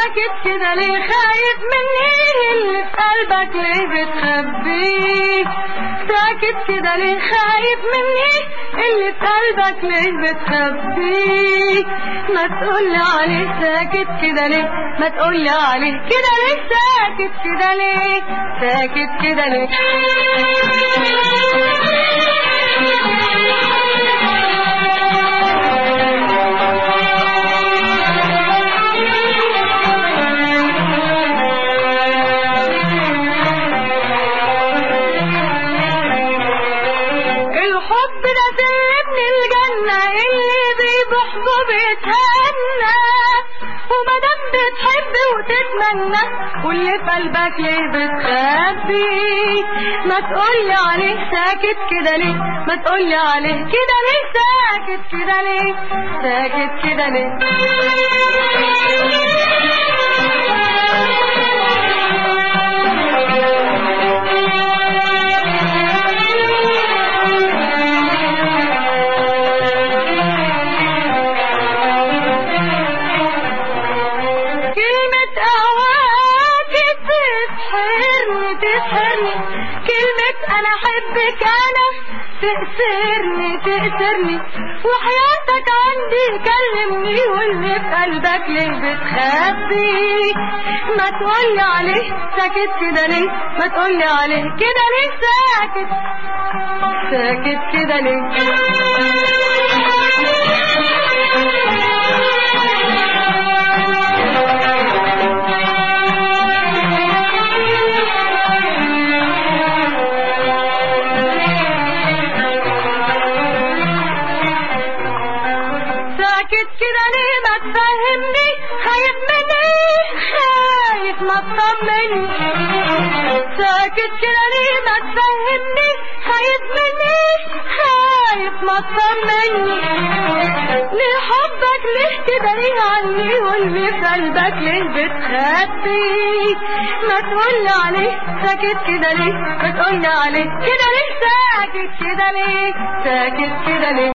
ساكت كده ليه خايف مني اللي في قلبك ليه بتخبيه ساكت كده ليه خايف مني اللي في قلبك ليه بتخبيه ما تقولي عليه ساكت كده ليه ما تقولي عليه كده ليه ساكت كده ليه ساكت كده ليه الحب ده سر من الجنة اللي بيبحبه بيتهنى ومادام بتحب وتتمنى واللي في قلبك ليه بتخبي ما تقولي عليه ساكت كده ليه ما تقولي عليه كده ليه ساكت كده ليه ساكت كده ليه كلمة أهواك تسحرني تسحرني كلمة أنا أحبك أنا تأسرني تأسرني وحياتك عندي كلمني واللي في قلبك ليه بتخبي ما تقولي عليه ساكت كده ليه ما تقولي عليه كده ليه ساكت ساكت كده ليه ساكت كده ليه ما تفهمني خايف مني خايف ما تطمني ساكت كده ليه ما تفهمني خايف مني خايف ما تطمني ليه حبك ليه كده ليه عني واللي في قلبك ليه بتخبي ما تقولي عليه ساكت كده ليه ما تقولي عليه كده ليه ساكت كده ليه ساكت كده ليه